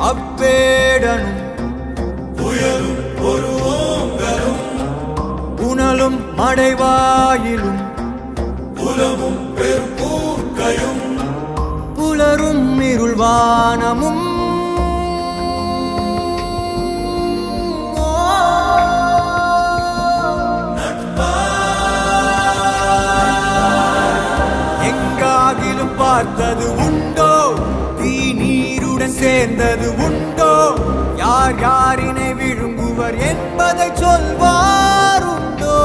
அவ்வேடனும் புயலும் ஒரு ஓங்கலும் புனலும் மடைவாயிலும் புலமும் பெரும்பூக்கையும் புலரும் இருள்வானமும் எங்காகிலும் பார்த்தது உண்டோ தீ நீருடன் சேர்ந்தது உண்டோ யார் யாரினை விழுங்குவர் என்பதை சொல்வார் உண்டோ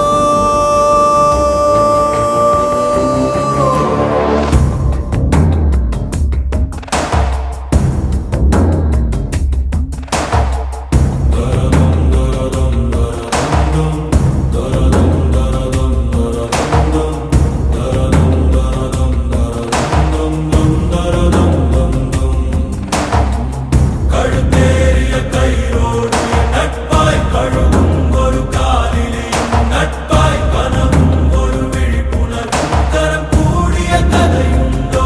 கழுத்தேறிய கயிறோடு நட்பாய் கழுவும் ஒரு காலிலேயும் நட்பாய் கனவும் ஒரு விழிப்புணர்வும் தரம் கூடிய கதையுண்டோ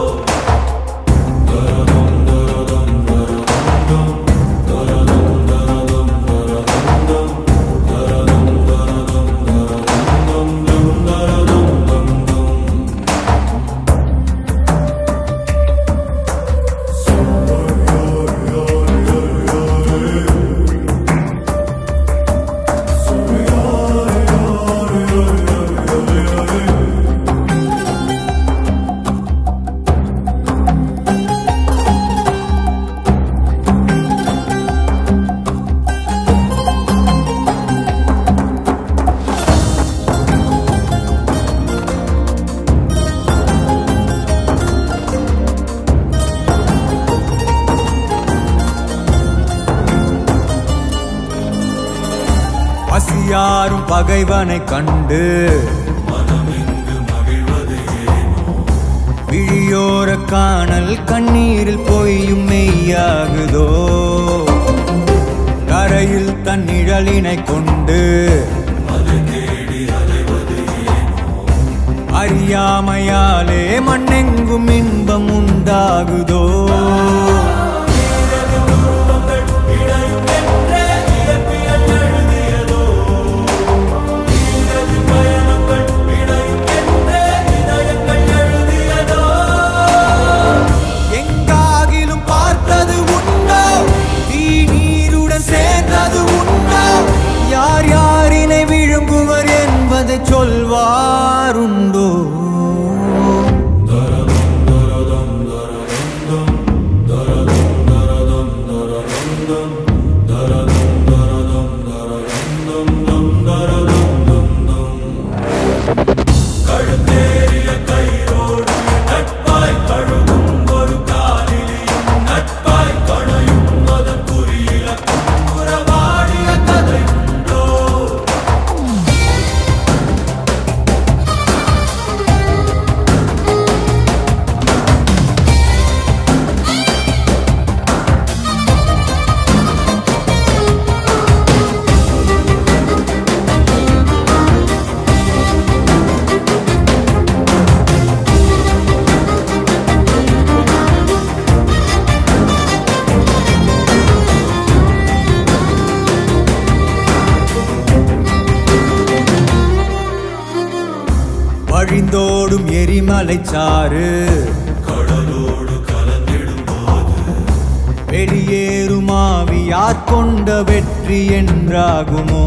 பசியாரும் பகைவனை கண்டு மனமிங்கு மகிழ்வது ஏனோ விழியோர காணல் கண்ணீரில் பொய்யும் மெய்யாகுதோ கரையில் தன் நிழலினை கொண்டு அதை தேடி அலைவது ஏனோ அறியாமையாலே மண்ணெங்கும் இன்பம் உண்டாகுதோ வீரது உருவங்கள் இணையும் என்றே இயற்பியல் எழுதியதோ வீரது பயணங்கள் இணையும் என்றே இதயங்கள் எழுதியதோ எங்காகிலும் பார்த்தது உண்டோ தீ நீருடன் சேர்ந்தது உண்டோ யார் யாரினை விழுங்குவர் என்பதை சொல்வாருண்டோ கழுத்தேறிய கயிறோடு நட்பாய் கழுவும் ஒரு காலிலேயும் நட்பாய் கணையும் அதன் குறியிலக்கும் உறவாடிய கதையுண்டோ வழிந்தோடும் எரிமலை சாறு கடலோடு கலந்திடும் போது வெளியேறும் ஆவியார் கொண்ட வெற்றி என்றாகுமோ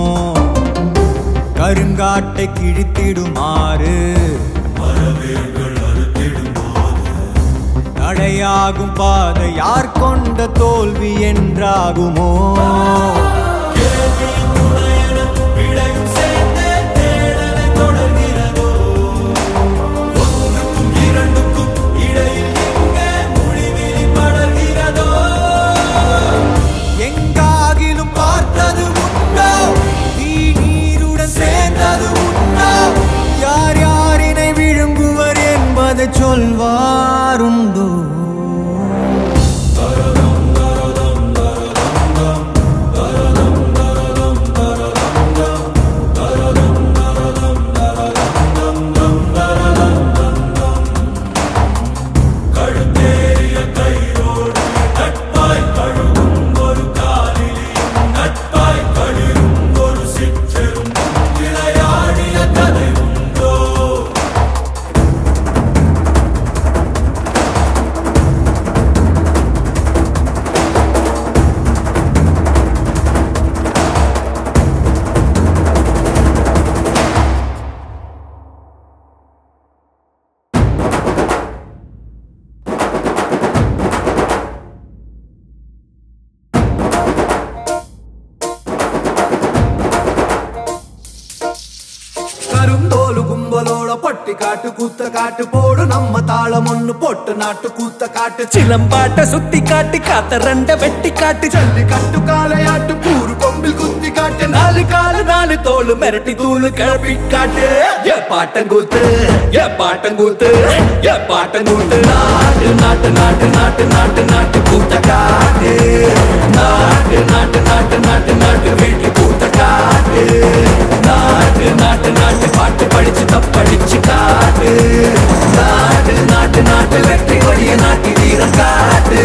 கருங்காட்டை கிழித்திடுமாறு மரவேர்கள் அறுத்திடும் போது தடையாகும் பாதை யார் கொண்ட தோல்வி என்றாகுமோ கேள்வியின் துணையென விடையும் சேர்ந்தே தேடலை தொடர்கிறதோ ஒன்றுக்கும் இரண்டுக்கும் இடையில் எங்கே முடிவிலி படர்கிறதோ எங்காகிலும் பார்த்தது உண்டோ தீ நீருடன் சேர்ந்தது உண்டோ யார் யாரினை விழுங்குவர் என்பதை சொல்வாருண்டோ தரதம் தரதம் தரதம் தம் தரதம் கும்பலோட பட்டி காட்டு கூத்த காட்டு போடு நம்ம தாளம் ஒண்ணு போட்டு நாட்டு கூத்த காட்டு சிலம்பாட்ட சுத்தி காட்டு காத்த ரெண்ட வெட்டி காட்டு ஜல்லி கட்டு காளையாட்டு கூறு கொம்பில் குத்தி காட்டு நாலு காலு நாலு தோளு மிரட்டி தூளு கிளப்பி காட்டு ஏ பாட்டங்கூத்து ஏ பாட்டங்கூத்து ஏ பாட்டங்கூத்து நாட்டு நாட்டு நாட்டு நாட்டு நாட்டு நாட்டு கூத்த காட்டு நாட்டு நாட்டு நாட்டு நாட்டு நாட்டு வீட்டு கூத்த காட்டு நாட்டு நாட்டு நாட்டு பாட்டு படிச்சு தப்படிச்சு காட்டு நாட்டு நாட்டு நாட்டு வெற்றி வழிய நாட்டி வீரம் காட்டு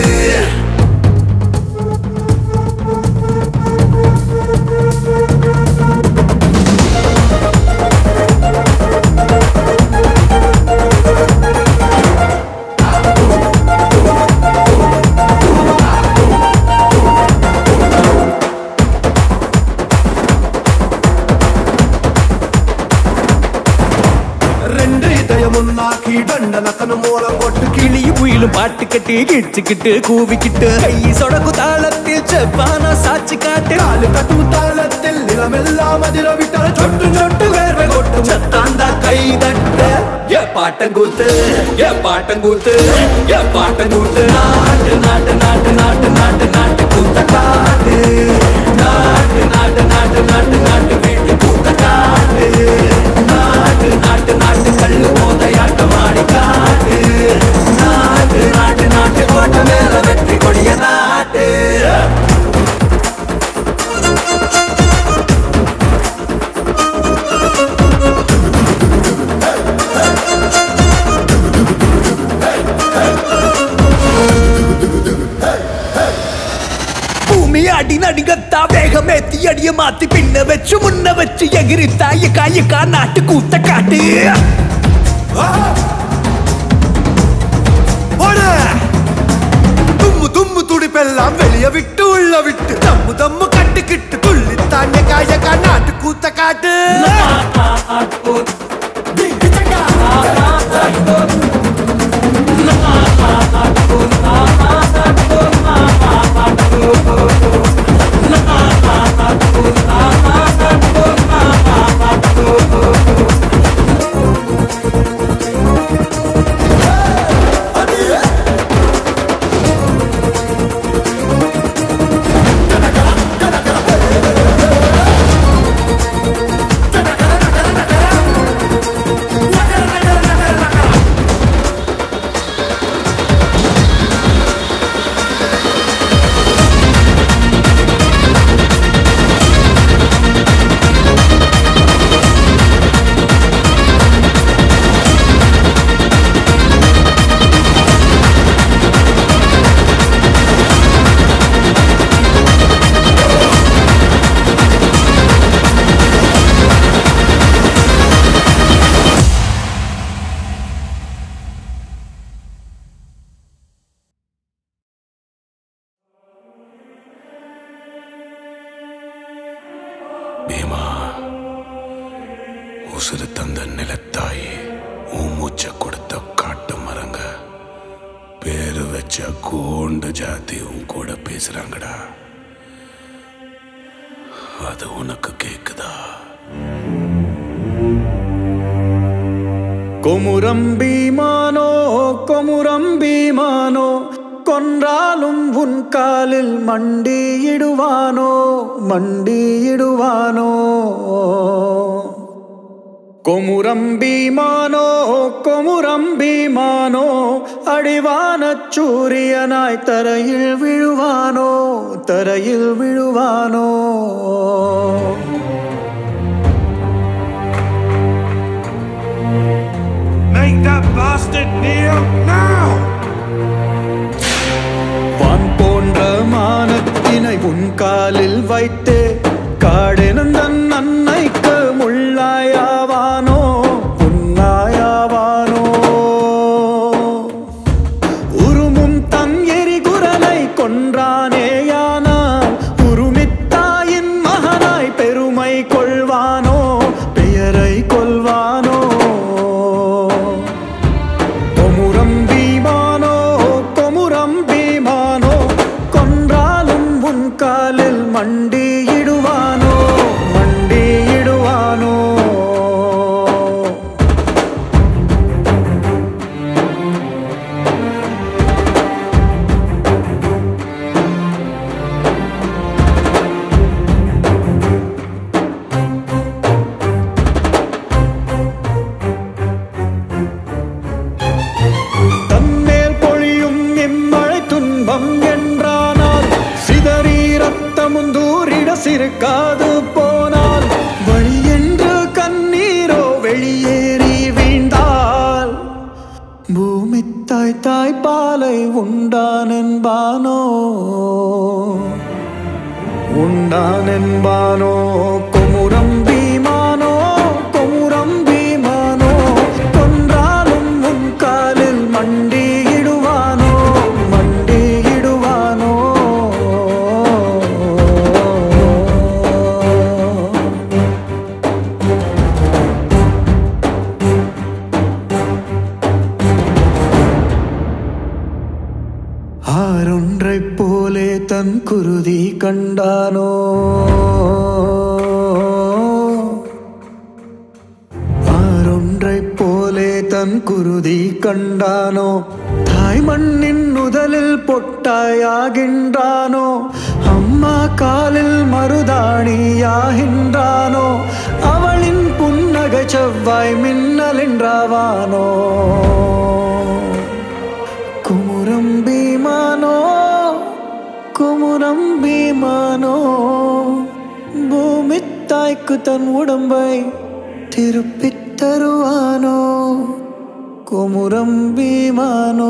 ரெண்டு இதயம் ஒன்னாக்கி தண்டனக்கனு மூலம் போட்டு கிளி கிளி புயலும் பாட்டு கட்டி கிச்சுக்கிட்டு கூவிக்கிட்டு கை சொடக்கு தாளத்தில் செவ்வானா சாட்சி காட்டு நாலு கட்டு தாளத்தில் நிலமெல்லாம் அதிர விட்டால் சொட்டு சொட்டு வேர்வை கொட்டும் சத்தாந்தா கை தட்ட ஏ பாட்டங்கூத்து ஏ பாட்டங்கூத்து ஏ பாட்டங்கூத்து நாட்டு நாட்டு நாட்டு நாட்டு நாட்டு நாட்டு கூத்த காட்டு நாட்டு நாட்டு நாட்டு நாட்டு நாட்டு வீட்டு கூத்த காட்டு நாட்டு நாட்டு நாட்டு கல்லு மோதையாட்டம் ஆடி காட்டு நாட்டு நாட்டு நாட்டு கோட்டை மேல வெற்றி கொடிய நாட்டு பூமி அடி நடிகத்தா வேகமேத்தி அடிய மாத்தி பின்ன வச்சு முன்ன வச்சு எகிரித்தா எக்கா எக்கா நாட்டு கூத்த காட்டு போடு தும்மு தும்மு துடிப்பெல்லாம் வெளிய விட்டு உள்ள விட்டு தம்மு தம்மு கட்டுக்கிட்டு துள்ளி தாண்ட காயக்கா நாட்டு கூத்த காட்டு பீமா உசுறு தந்த நிலத்தாயே உன் மூச்ச கொடுத்த காட்டு மரங்க பேரு வச்ச கோண்டு ஜாதி உன் கூட பேசுறாங்கடா அது உனக்கு கேக்குதா கொமுரம் பீமானோ கொமுரம் பீமானோ கொன்றாலும் உன் காலில் மண்டியிடுவானோ மண்டியிடுவானோ கொமுரம் பீமானோ கொமுரம் பீமானோ அடிவானச் சூரியனாய் தரையில் விழுவானோ தரையில் விழுவானோ Make that bastard kneel now! வான் போன்ற மானத்தினை உன் காலில் வைத்தே காடெனந்தன் அன்னைக்கு முள்ளாயாவானோ புன்னாயாவானோ உருமும் தன் எரிகுரலை கொன்றானேயானால் உருமித்தாயின் மகனாய் பெருமை கொள்வானோ பெயரை கொள்வானோ கொமுரம் பீமானோ கொமுரம் பீமானோ கொன்றாலும் உன் காலில் மண்டியிடு இருக்காது போனால் வழி என்று கண்ணீரோ வெளியேறி வீழ்ந்தால் பூமி தாய் தாய் பாலை உண்டான் என்பானோ உண்டான் என்பானோ குமுறம் பீமானோ குமுறம் பீமானோ கொன்றாலும் உன் காலில் மண்டியிடுவானோ மண்டியிடுவானோ ஆறொன்றைப் போலே தன் குருதி கண்டானோ ஆறொன்றைப் போலே தன் குருதி கண்டானோ தாய் மண்ணின் முதலில் பொட்டாயாகின்றானோ அம்மா காலில் மருதாணியாகின்றானோ அவளின் புன்னகை செவ்வாய் மின்னலின்றாவானோ குமுரம் பீமானோ குமுரம் பீமானோ பூமி தாய்க்கு தன் உடம்பை திருப்பித் தருவானோ குமுரம் பீமானோ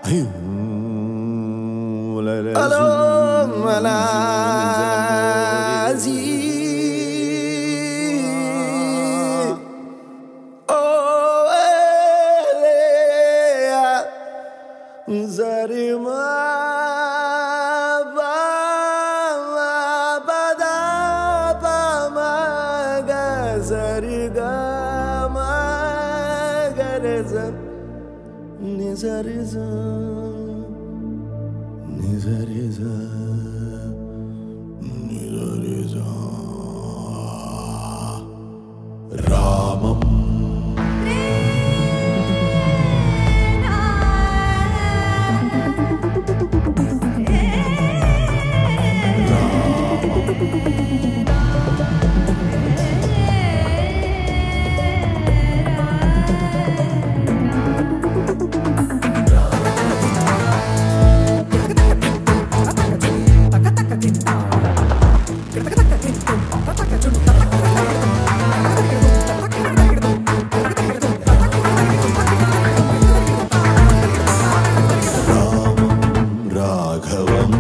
राघवम्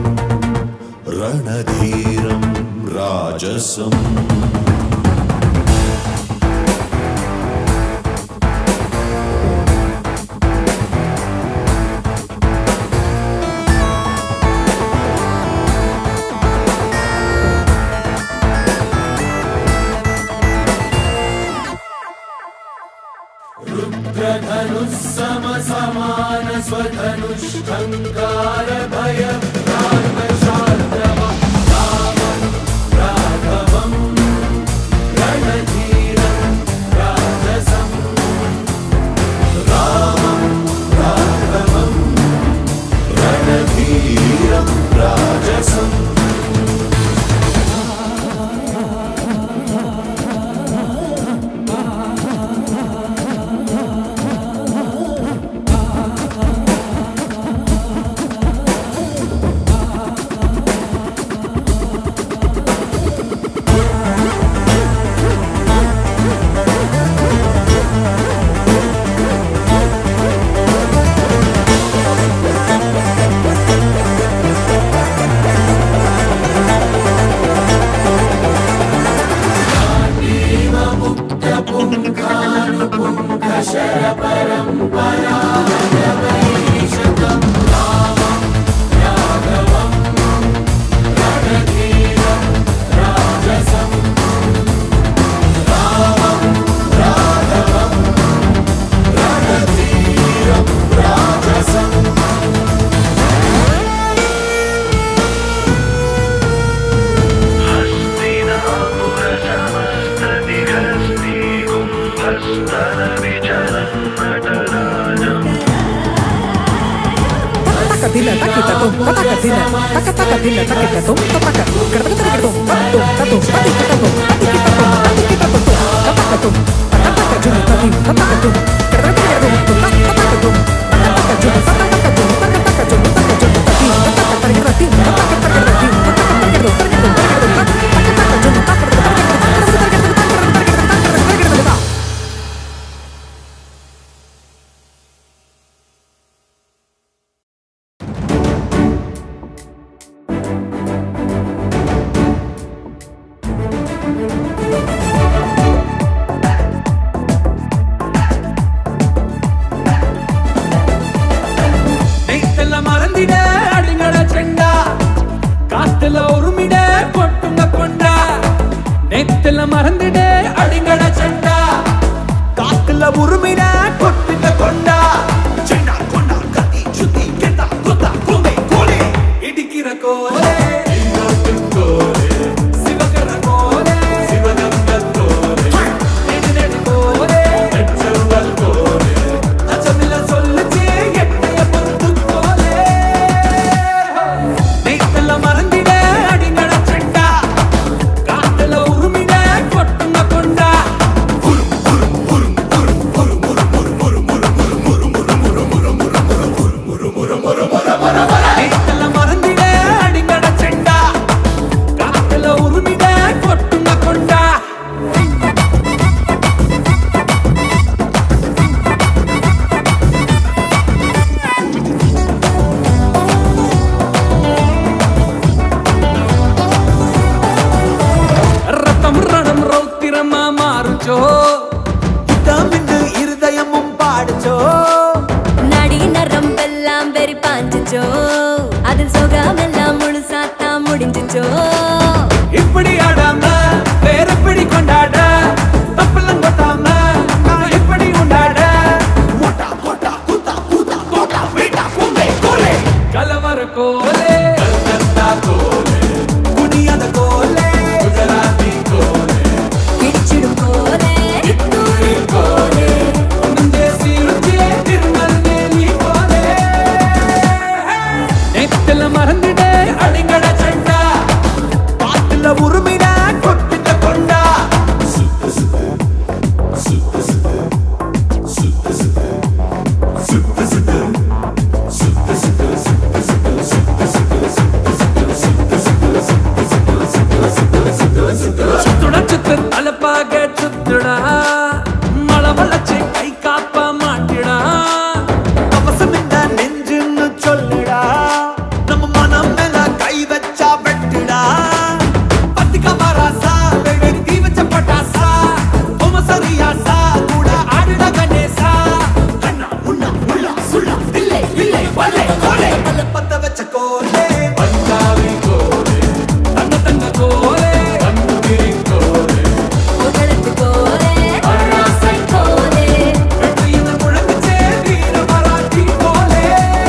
रणधीरं राजसम् रणधीरं राजसम् Takatina, takitatum, tatakatina, takatakatina, takitatum, tataka, kratakatum, tatum, tatum, tatikitatum, tatikitatum, tatikitatum, tatakatum, tatakajum, tatim, tatakatum, kratakatum, tatakatum, tatakajum, tatakajum, tatakajum, tatakajum, tatim, tatakataratim, tatakataratim, tatakataratim, tatakataratim, tatakataratim, tatakataratim, நெய்த்தல மறந்திட அடிங்கட செண்டா காத்துல உருமிட கொட்டுங்க கொண்டா நெய்த்தல மறந்திட அடிங்கட செண்டா காத்துல உருமிட கொட்டுங்க கொண்டா செண்டா கொண்டா கத்தி சுத்தி கெட்டா குத்தா குமே கோலே இடிக்கிற கோலே சிவகர கோலே சிவகங்க கோலே நெடு நெடு கோலே நெச்சல் கோலே அச்சமில்ல சொல்லுச்சே எட்டைய பொறுத்து கோலே நெய்த்தல மறந்திட அடிங்கட செண்டா காத்துல உருமிட கொட்டுங்க கொண்டா நெய்த்தல மறந்திட அடிங்கட பாஞ்சிச்சோ அதில் சொகாமெல்லாம் முழுசாத்தான் முடிஞ்சிச்சோ இப்படி ஆடாம வேற எப்படி கொண்டாட தப்பெல்லாம் கொட்டாம நான் எப்படி உண்டாட மோட்டா மோட்டா கூத்தா கூத்தா தோட்டா வீட்டா பூந்தே கோலே கலவர கோலே கல்கத்தா கோலே குனியாத கோலே குஜராத்தி கோலே பிடிச்சிடும் போலே இத்தூரில் கோலே தேசி ருச்சியே திருநெல்வேலி கோலே நேத்துல மறந்துட அடிங்கட சண்டா பாத்துல உருமிட கொட்டிட்ட கொண்டா சுத்துட சுத்து தலப்பாக சுத்துடா மழை வளச்சு கை காப்ப மாட்டிடா அவசம் இந்த நெஞ்சுன்னு சொல்லுடா நம்ம மனம் மேல கை வச்சா வெட்டுடா பத்திக்க மராசா வெடி தீ வச்ச பட்டாசா உம சரியாசா கூட ஆடுட கணேசா கண்ணா முன்னா முள்ளா சுள்ளா தில்லை வில்லை வல்லை கோலே பத்த வச்ச கோலே பஞ்சாவி கோலே தங்க தங்க கோலே கண்ணுகிரி கோலே புகழத்து போலே அராசை போலே வெற்றியின் முழங்குச்சே வீர மராட்டி கோலே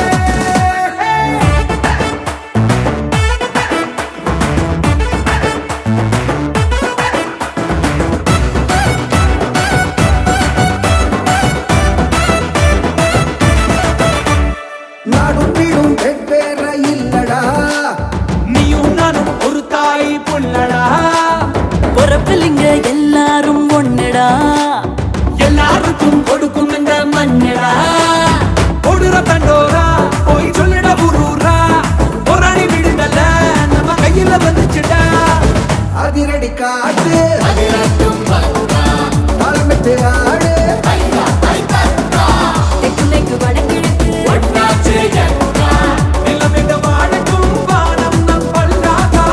நாடும் வீடும் வெவ்வேற இல்லடா நீயும் நானும் ஒரு தாய் புள்ளடா பொறப்பில்லிங்க எல்லாரும் ஒண்ணுடா எல்லாருக்கும் கொடுக்கும் இந்த மண்ணடா கொடுற தண்டோரா போய் சொல்லிட ஊரூரா போராடி விடுங்கல்ல நம்ம கையில வந்துச்சுடா அதிரடி காட்டு தலைமைத்து ஆடு தெற்கு மேற்கு வடகிழக்கு ஒன்னாச்சு எக்கா. நிலமிட வாழட்டும் வானம் நம் பல்லாகா.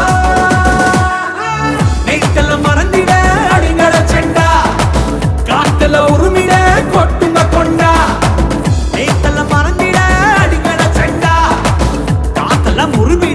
நெய்த்தல மறந்திட அடிங்கட செண்டா காத்துல உருமிட கொட்டுங்க கொண்டா நெய்த்தல மறந்திட அடிங்கட செண்டா காத்துல முருமிட